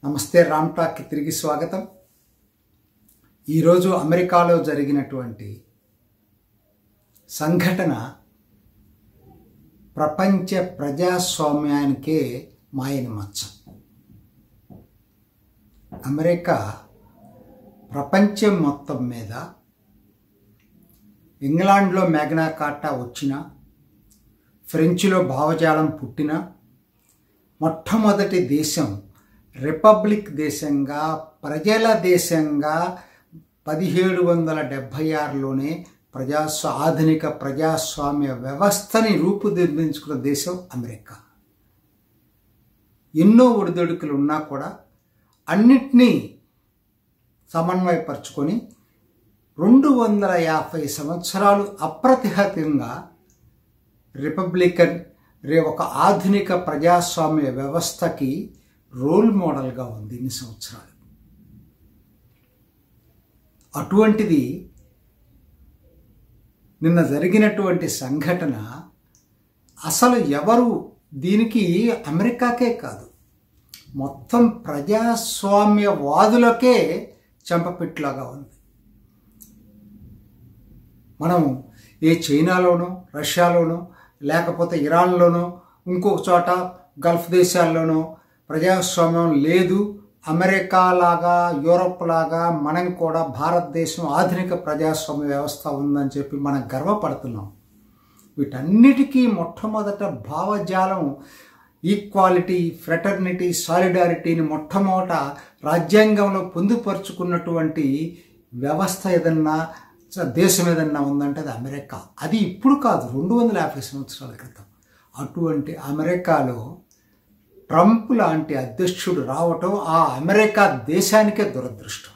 నమస్తే రామ్ టాక్కి తిరిగి స్వాగతం ఈరోజు అమెరికాలో జరిగినటువంటి సంఘటన ప్రపంచ ప్రజాస్వామ్యానికే మాయని మచ్చ అమెరికా ప్రపంచం మొత్తం మీద ఇంగ్లాండ్లో మ్యాగ్నా కార్టా వచ్చిన ఫ్రెంచ్లో భావజాలం పుట్టిన మొట్టమొదటి దేశం రిపబ్లిక్ దేశంగా ప్రజల దేశంగా పదిహేడు వందల డెబ్భై ఆరులోనే ప్రజాస్వా ఆధునిక ప్రజాస్వామ్య వ్యవస్థని రూపుదిద్దించుకున్న దేశం అమెరికా ఎన్నో ఒడిదొడుకులు ఉన్నా కూడా అన్నిటినీ సమన్వయపరుచుకొని రెండు వందల యాభై సంవత్సరాలు అప్రతిహతంగా రిపబ్లికన్ రే ఒక ఆధునిక ప్రజాస్వామ్య వ్యవస్థకి రోల్ మోడల్గా ఉంది ఇన్ని సంవత్సరాలు అటువంటిది నిన్న జరిగినటువంటి సంఘటన అసలు ఎవరు దీనికి అమెరికాకే కాదు మొత్తం ప్రజాస్వామ్యవాదులకే చెంపపెట్టులాగా ఉంది మనం ఏ చైనాలోనో రష్యాలోనో లేకపోతే ఇరాన్లోనో ఇంకొక చోట గల్ఫ్ దేశాల్లోనో ప్రజాస్వామ్యం లేదు అమెరికా లాగా యూరప్ లాగా మనం కూడా భారతదేశం ఆధునిక ప్రజాస్వామ్య వ్యవస్థ ఉందని చెప్పి మనం గర్వపడుతున్నాం వీటన్నిటికీ మొట్టమొదట భావజాలం ఈక్వాలిటీ ఫ్రెటర్నిటీ సాలిడారిటీని మొట్టమొదట రాజ్యాంగంలో పొందుపరుచుకున్నటువంటి వ్యవస్థ ఏదన్నా దేశం ఏదన్నా ఉందంటే అది అమెరికా అది ఇప్పుడు కాదు రెండు వందల యాభై సంవత్సరాల క్రితం అటువంటి అమెరికాలో ట్రంప్ లాంటి అధ్యక్షుడు రావటం ఆ అమెరికా దేశానికే దురదృష్టం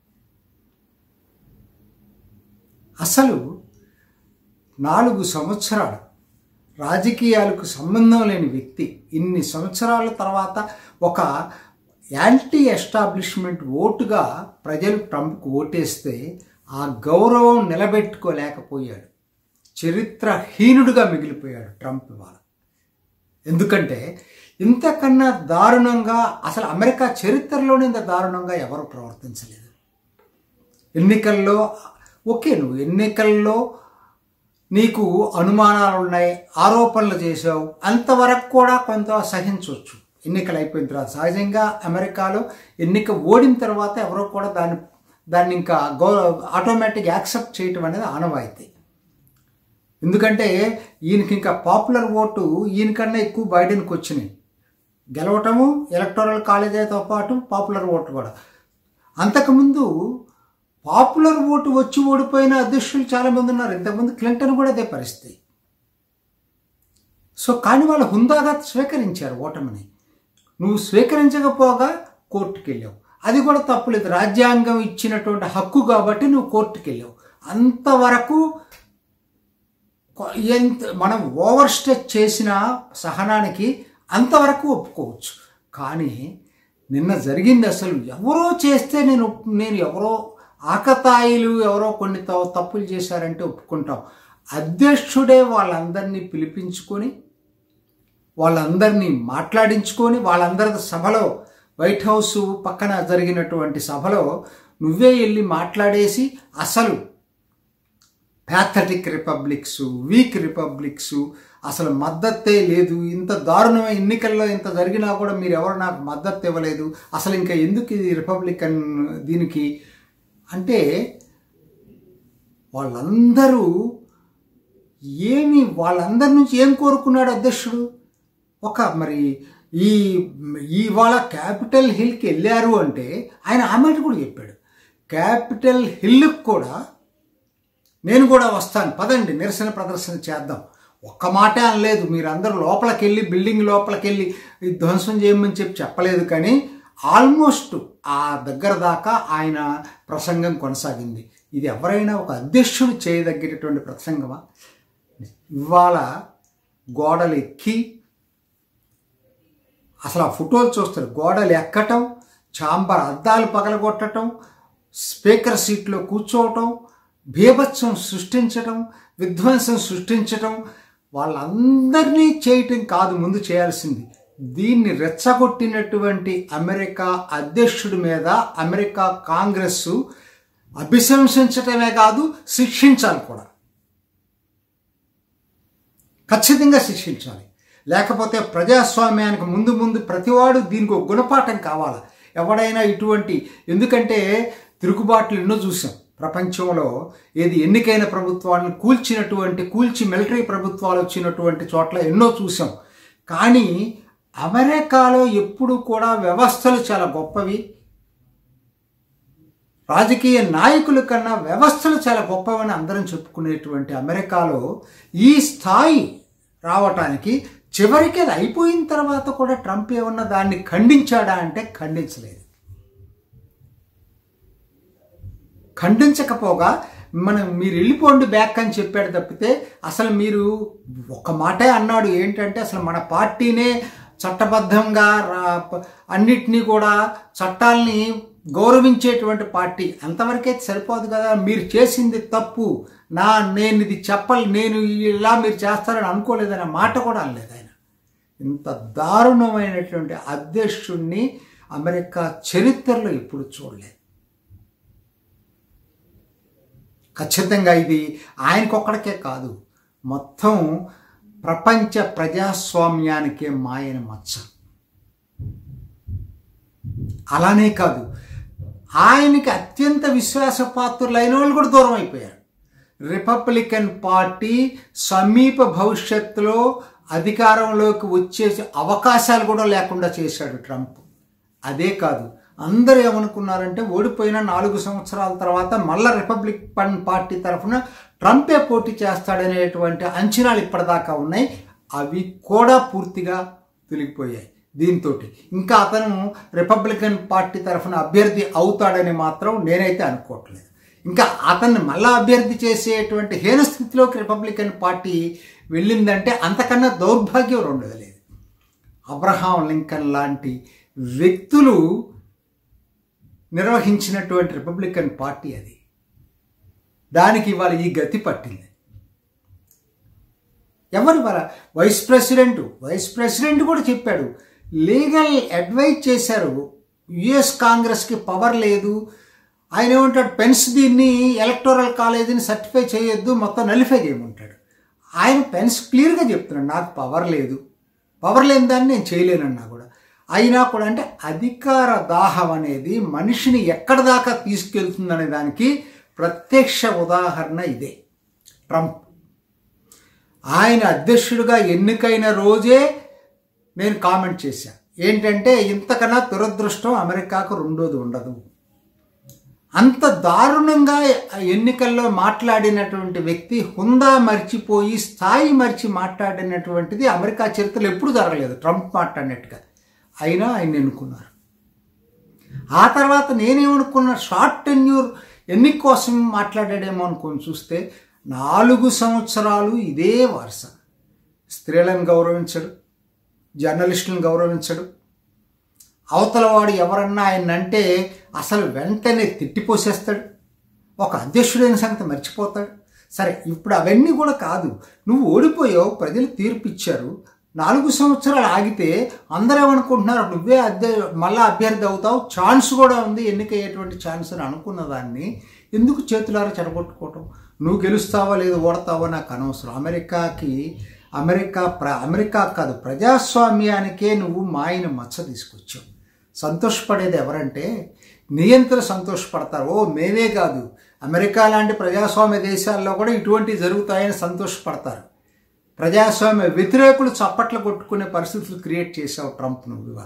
అసలు నాలుగు సంవత్సరాలు రాజకీయాలకు సంబంధం లేని వ్యక్తి ఇన్ని సంవత్సరాల తర్వాత ఒక యాంటీ ఎస్టాబ్లిష్మెంట్ ఓటుగా ప్రజలు ట్రంప్కు ఓటేస్తే ఆ గౌరవం నిలబెట్టుకోలేకపోయాడు చరిత్రహీనుడుగా మిగిలిపోయాడు ట్రంప్ ఇవాళ ఎందుకంటే ఇంతకన్నా దారుణంగా అసలు అమెరికా చరిత్రలోనే ఇంత దారుణంగా ఎవరు ప్రవర్తించలేదు ఎన్నికల్లో ఓకే నువ్వు ఎన్నికల్లో నీకు అనుమానాలు ఉన్నాయి ఆరోపణలు చేసావు అంతవరకు కూడా కొంత సహించవచ్చు ఎన్నికలు అయిపోయిన తర్వాత సహజంగా అమెరికాలో ఎన్నిక ఓడిన తర్వాత ఎవరో కూడా దాన్ని దాన్ని ఇంకా గౌ ఆటోమేటిక్ యాక్సెప్ట్ చేయటం అనేది ఆనవాయితీ ఎందుకంటే ఈయనకి ఇంకా పాపులర్ ఓటు ఈయనకన్నా ఎక్కువ బైడెన్కి వచ్చినాయి గెలవటము ఎలక్టోరల్ కాలేజీతో పాటు పాపులర్ ఓటు కూడా అంతకుముందు పాపులర్ ఓటు వచ్చి ఓడిపోయిన అధ్యక్షులు చాలామంది ఉన్నారు ఇంతకుముందు క్లింటన్ కూడా అదే పరిస్థితి సో కానీ వాళ్ళు హుందాగా స్వీకరించారు ఓటమిని నువ్వు స్వీకరించకపోగా కోర్టుకు వెళ్ళావు అది కూడా తప్పులేదు రాజ్యాంగం ఇచ్చినటువంటి హక్కు కాబట్టి నువ్వు కోర్టుకు వెళ్ళావు అంతవరకు ఎంత మనం ఓవర్ స్టెచ్ చేసిన సహనానికి అంతవరకు ఒప్పుకోవచ్చు కానీ నిన్న జరిగింది అసలు ఎవరో చేస్తే నేను నేను ఎవరో ఆకతాయిలు ఎవరో కొన్ని తప్పులు చేశారంటే ఒప్పుకుంటాం అధ్యక్షుడే వాళ్ళందరినీ పిలిపించుకొని వాళ్ళందరినీ మాట్లాడించుకొని వాళ్ళందరి సభలో వైట్ హౌస్ పక్కన జరిగినటువంటి సభలో నువ్వే వెళ్ళి మాట్లాడేసి అసలు ప్యాథటిక్ రిపబ్లిక్స్ వీక్ రిపబ్లిక్స్ అసలు మద్దతే లేదు ఇంత దారుణమైన ఎన్నికల్లో ఇంత జరిగినా కూడా మీరు ఎవరు నాకు మద్దతు ఇవ్వలేదు అసలు ఇంకా ఎందుకు ఇది రిపబ్లికన్ దీనికి అంటే వాళ్ళందరూ ఏమి వాళ్ళందరి నుంచి ఏం కోరుకున్నాడు అధ్యక్షుడు ఒక మరి ఈ ఇవాళ క్యాపిటల్ హిల్కి వెళ్ళారు అంటే ఆయన ఆమెట కూడా చెప్పాడు క్యాపిటల్ హిల్కి కూడా నేను కూడా వస్తాను పదండి నిరసన ప్రదర్శన చేద్దాం ఒక్క మాట అనలేదు మీరందరూ లోపలికి వెళ్ళి బిల్డింగ్ లోపలికి వెళ్ళి ధ్వంసం చేయమని చెప్పి చెప్పలేదు కానీ ఆల్మోస్ట్ ఆ దగ్గర దాకా ఆయన ప్రసంగం కొనసాగింది ఇది ఎవరైనా ఒక అధ్యక్షుడు చేయదగ్గేటటువంటి ప్రసంగమా ఇవాళ గోడలు ఎక్కి అసలు ఆ ఫోటోలు చూస్తారు గోడలు ఎక్కటం చాంబర్ అద్దాలు పగలగొట్టడం స్పీకర్ సీట్లో కూర్చోవటం బీభత్సం సృష్టించటం విధ్వంసం సృష్టించటం వాళ్ళందరినీ చేయటం కాదు ముందు చేయాల్సింది దీన్ని రెచ్చగొట్టినటువంటి అమెరికా అధ్యక్షుడి మీద అమెరికా కాంగ్రెస్ అభిశంసించటమే కాదు శిక్షించాలి కూడా ఖచ్చితంగా శిక్షించాలి లేకపోతే ప్రజాస్వామ్యానికి ముందు ముందు ప్రతివాడు దీనికి ఒక గుణపాఠం కావాలి ఎవడైనా ఇటువంటి ఎందుకంటే తిరుగుబాట్లు ఎన్నో చూసాం ప్రపంచంలో ఏది ఎన్నికైన ప్రభుత్వాలను కూల్చినటువంటి కూల్చి మిలిటరీ ప్రభుత్వాలు వచ్చినటువంటి చోట్ల ఎన్నో చూసాం కానీ అమెరికాలో ఎప్పుడు కూడా వ్యవస్థలు చాలా గొప్పవి రాజకీయ నాయకుల కన్నా వ్యవస్థలు చాలా గొప్పవని అందరం చెప్పుకునేటువంటి అమెరికాలో ఈ స్థాయి రావటానికి చివరికి అది అయిపోయిన తర్వాత కూడా ట్రంప్ ఏమన్నా దాన్ని ఖండించాడా అంటే ఖండించలేదు ఖండించకపోగా మనం మీరు వెళ్ళిపోండి బ్యాక్ అని చెప్పాడు తప్పితే అసలు మీరు ఒక మాటే అన్నాడు ఏంటంటే అసలు మన పార్టీనే చట్టబద్ధంగా అన్నిటినీ కూడా చట్టాలని గౌరవించేటువంటి పార్టీ అంతవరకైతే సరిపోదు కదా మీరు చేసింది తప్పు నా నేను ఇది చెప్పాలి నేను ఇలా మీరు చేస్తారని అనుకోలేదనే మాట కూడా అనలేదు ఆయన ఇంత దారుణమైనటువంటి అధ్యక్షుణ్ణి అమెరికా చరిత్రలో ఎప్పుడు చూడలేదు ఖచ్చితంగా ఇది ఆయనకొక్కడికే కాదు మొత్తం ప్రపంచ ప్రజాస్వామ్యానికే మాయన మచ్చ అలానే కాదు ఆయనకి అత్యంత విశ్వాసపాత్రులైన వాళ్ళు కూడా దూరం అయిపోయారు రిపబ్లికన్ పార్టీ సమీప భవిష్యత్తులో అధికారంలోకి వచ్చే అవకాశాలు కూడా లేకుండా చేశాడు ట్రంప్ అదే కాదు అందరూ ఏమనుకున్నారంటే ఓడిపోయిన నాలుగు సంవత్సరాల తర్వాత మళ్ళా రిపబ్లికన్ పార్టీ తరఫున ట్రంపే పోటీ చేస్తాడనేటువంటి అంచనాలు ఇప్పటిదాకా ఉన్నాయి అవి కూడా పూర్తిగా తొలగిపోయాయి దీంతో ఇంకా అతను రిపబ్లికన్ పార్టీ తరఫున అభ్యర్థి అవుతాడని మాత్రం నేనైతే అనుకోవట్లేదు ఇంకా అతన్ని మళ్ళా అభ్యర్థి చేసేటువంటి హీన స్థితిలోకి రిపబ్లికన్ పార్టీ వెళ్ళిందంటే అంతకన్నా దౌర్భాగ్యం రెండోది లేదు అబ్రహాం లింకన్ లాంటి వ్యక్తులు నిర్వహించినటువంటి రిపబ్లికన్ పార్టీ అది దానికి ఇవాళ ఈ గతి పట్టింది ఎవరు వర వైస్ ప్రెసిడెంట్ వైస్ ప్రెసిడెంట్ కూడా చెప్పాడు లీగల్ అడ్వైజ్ చేశారు యుఎస్ కాంగ్రెస్కి పవర్ లేదు ఆయన ఏమంటాడు పెన్స్ దీన్ని ఎలక్టోరల్ కాలేజీని సర్టిఫై చేయొద్దు మొత్తం నలిఫై చేయమంటాడు ఆయన పెన్స్ క్లియర్గా చెప్తున్నాడు నాకు పవర్ లేదు పవర్ లేని దాన్ని నేను చేయలేనన్నా కూడా అయినా కూడా అంటే అధికార దాహం అనేది మనిషిని ఎక్కడి దాకా తీసుకెళ్తుందనే దానికి ప్రత్యక్ష ఉదాహరణ ఇదే ట్రంప్ ఆయన అధ్యక్షుడిగా ఎన్నికైన రోజే నేను కామెంట్ చేశాను ఏంటంటే ఇంతకన్నా దురదృష్టం అమెరికాకు రెండోది ఉండదు అంత దారుణంగా ఎన్నికల్లో మాట్లాడినటువంటి వ్యక్తి హుందా మర్చిపోయి స్థాయి మర్చి మాట్లాడినటువంటిది అమెరికా చరిత్రలో ఎప్పుడు జరగలేదు ట్రంప్ మాట్లాడినట్టుగా అయినా ఆయన ఎన్నుకున్నారు ఆ తర్వాత నేనేమనుకున్న షార్ట్ టెన్యూర్ ఎన్నిక కోసం మాట్లాడాడేమో అనుకొని చూస్తే నాలుగు సంవత్సరాలు ఇదే వరుస స్త్రీలను గౌరవించడు జర్నలిస్టులను గౌరవించడు అవతలవాడు ఎవరన్నా ఆయన అంటే అసలు వెంటనే తిట్టిపోసేస్తాడు ఒక అధ్యక్షుడైన సంగతి మర్చిపోతాడు సరే ఇప్పుడు అవన్నీ కూడా కాదు నువ్వు ఓడిపోయావు ప్రజలు తీర్పు ఇచ్చారు నాలుగు సంవత్సరాలు ఆగితే అందరూ ఏమనుకుంటున్నారు నువ్వే అధ్య మళ్ళీ అభ్యర్థి అవుతావు ఛాన్స్ కూడా ఉంది ఎన్నికయ్యేటువంటి ఛాన్స్ అని అనుకున్న దాన్ని ఎందుకు చేతులారా చెడగొట్టుకోవటం నువ్వు గెలుస్తావా లేదు ఓడతావో నాకు అనవసరం అమెరికాకి అమెరికా ప్ర అమెరికా కాదు ప్రజాస్వామ్యానికే నువ్వు మాయన మచ్చ తీసుకొచ్చావు సంతోషపడేది ఎవరంటే నియంత్రణ సంతోషపడతారు ఓ మేమే కాదు అమెరికా లాంటి ప్రజాస్వామ్య దేశాల్లో కూడా ఇటువంటివి జరుగుతాయని సంతోషపడతారు ప్రజాస్వామ్య వ్యతిరేకులు చప్పట్లు కొట్టుకునే పరిస్థితులు క్రియేట్ చేశావు ట్రంప్ నువ్వు ఇవాళ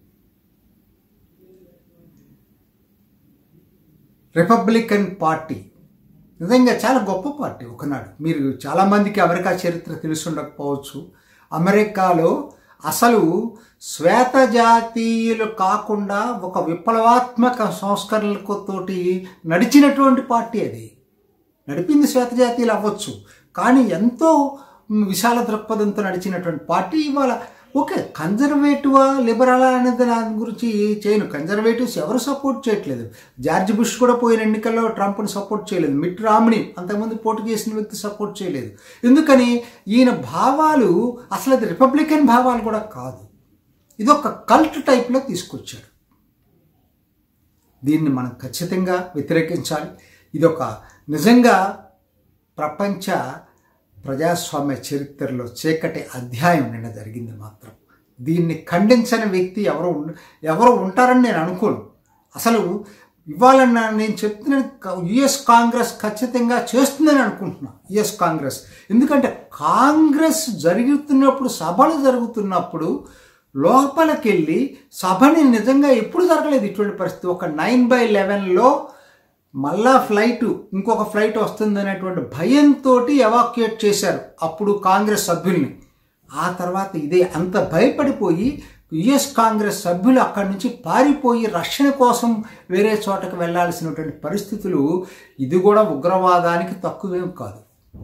రిపబ్లికన్ పార్టీ నిజంగా చాలా గొప్ప పార్టీ ఒకనాడు మీరు చాలామందికి అమెరికా చరిత్ర తెలిసి ఉండకపోవచ్చు అమెరికాలో అసలు శ్వేత జాతీయులు కాకుండా ఒక విప్లవాత్మక సంస్కరణలతోటి నడిచినటువంటి పార్టీ అది నడిపింది శ్వేత జాతీయులు అవ్వచ్చు కానీ ఎంతో విశాల దృక్పథంతో నడిచినటువంటి పార్టీ ఇవాళ ఓకే కన్జర్వేటివా లిబరలా అనేది దాని గురించి చేయను కన్జర్వేటివ్స్ ఎవరు సపోర్ట్ చేయట్లేదు జార్జ్ బుష్ కూడా పోయిన ఎన్నికల్లో ట్రంప్ని సపోర్ట్ చేయలేదు మిట్ రామ్ని అంతకుముందు పోటీ చేసిన వ్యక్తి సపోర్ట్ చేయలేదు ఎందుకని ఈయన భావాలు అసలు అది రిపబ్లికన్ భావాలు కూడా కాదు ఇది ఒక కల్ట్ టైప్లో తీసుకొచ్చాడు దీన్ని మనం ఖచ్చితంగా వ్యతిరేకించాలి ఇది ఒక నిజంగా ప్రపంచ ప్రజాస్వామ్య చరిత్రలో చీకటి అధ్యాయం నిన్న జరిగింది మాత్రం దీన్ని ఖండించని వ్యక్తి ఎవరు ఉండ- ఎవరు ఉంటారని నేను అనుకోను అసలు ఇవాళ నా- నేను చెప్తున్న యుఎస్ కాంగ్రెస్ ఖచ్చితంగా చేస్తుందని అనుకుంటున్నా యుఎస్ కాంగ్రెస్ ఎందుకంటే కాంగ్రెస్ జరుగుతున్నప్పుడు సభలు జరుగుతున్నప్పుడు లోపలికి వెళ్ళి సభని నిజంగా ఎప్పుడు జరగలేదు ఇటువంటి పరిస్థితి ఒక నైన్ బై లెవెన్లో మళ్ళా ఫ్లైట్ ఇంకొక ఫ్లైట్ వస్తుంది అనేటువంటి భయంతో ఎవాక్యుయేట్ చేశారు అప్పుడు కాంగ్రెస్ సభ్యుల్ని ఆ తర్వాత ఇదే అంత భయపడిపోయి యుఎస్ కాంగ్రెస్ సభ్యులు అక్కడి నుంచి పారిపోయి రక్షణ కోసం వేరే చోటకు వెళ్ళాల్సినటువంటి పరిస్థితులు ఇది కూడా ఉగ్రవాదానికి తక్కువేం కాదు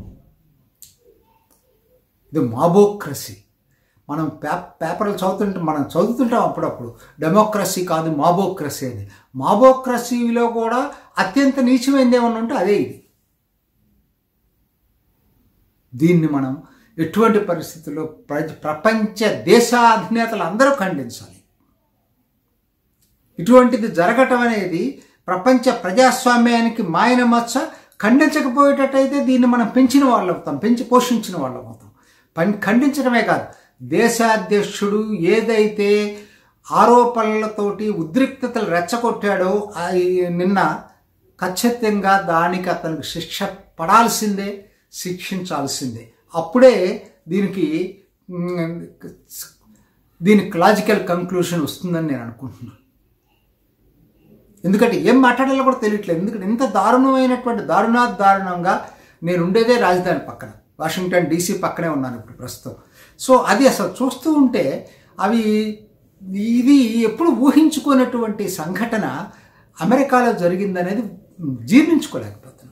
ఇది మాబోక్రసీ మనం పే పేపర్లు చదువుతుంటే మనం చదువుతుంటాం అప్పుడప్పుడు డెమోక్రసీ కాదు మాబోక్రసీ అని మాబోక్రసీలో కూడా అత్యంత నీచమైనది ఏమన్నా ఉంటే అదే ఇది దీన్ని మనం ఎటువంటి పరిస్థితుల్లో ప్రజ ప్రపంచ దేశాధినేతలు అందరూ ఖండించాలి ఇటువంటిది జరగటం అనేది ప్రపంచ ప్రజాస్వామ్యానికి మాయన మచ్చ ఖండించకపోయేటట్టయితే దీన్ని మనం పెంచిన వాళ్ళు అవుతాం పెంచి పోషించిన వాళ్ళం అవుతాం పని ఖండించడమే కాదు దేశాధ్యక్షుడు ఏదైతే ఆరోపణలతోటి ఉద్రిక్తతలు రెచ్చగొట్టాడో ఆ ఈ- నిన్న ఖచ్చితంగా దానికి అతనికి శిక్ష పడాల్సిందే శిక్షించాల్సిందే అప్పుడే దీనికి మ్, దీనికి లాజికల్ కంక్లూషన్ వస్తుందని నేను అనుకుంటున్నాను ఎందుకంటే ఏం మాట్లాడాలో కూడా తెలియట్లేదు ఎందుకంటే ఇంత దారుణమైనటువంటి దారుణా దారుణంగా నేను ఉండేదే రాజధాని పక్కన వాషింగ్టన్ డీసీ పక్కనే ఉన్నాను ఇప్పుడు ప్రస్తుతం సో అది అసలు చూస్తూ ఉంటే అవి ఇది ఎప్పుడు ఊహించుకున్నటువంటి సంఘటన అమెరికాలో జరిగిందనేది జీర్ణించుకోలేకపోతున్నాం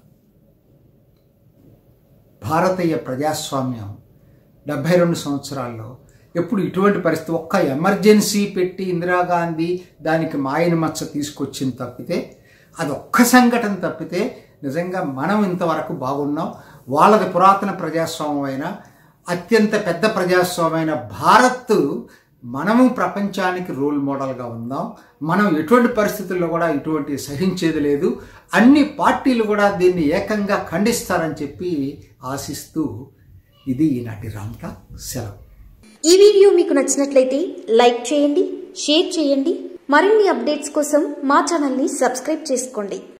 భారతీయ ప్రజాస్వామ్యం డెబ్భై రెండు సంవత్సరాల్లో ఎప్పుడు ఇటువంటి పరిస్థితి ఒక్క ఎమర్జెన్సీ పెట్టి ఇందిరాగాంధీ దానికి మాయన మచ్చ తీసుకొచ్చింది తప్పితే అది ఒక్క సంఘటన తప్పితే నిజంగా మనం ఇంతవరకు బాగున్నాం వాళ్ళది పురాతన ప్రజాస్వామ్యమైన అత్యంత పెద్ద ప్రజాస్వామ్యమైన భారత్ మనము ప్రపంచానికి రోల్ మోడల్గా ఉందాం మనం ఎటువంటి పరిస్థితుల్లో కూడా ఇటువంటి సహించేది లేదు అన్ని పార్టీలు కూడా దీన్ని ఏకంగా ఖండిస్తారని చెప్పి ఆశిస్తూ ఇది ఈనాటి రామ్టా సెలవు ఈ వీడియో మీకు నచ్చినట్లయితే లైక్ చేయండి షేర్ చేయండి మరిన్ని అప్డేట్స్ కోసం మా ఛానల్ని సబ్స్క్రైబ్ చేసుకోండి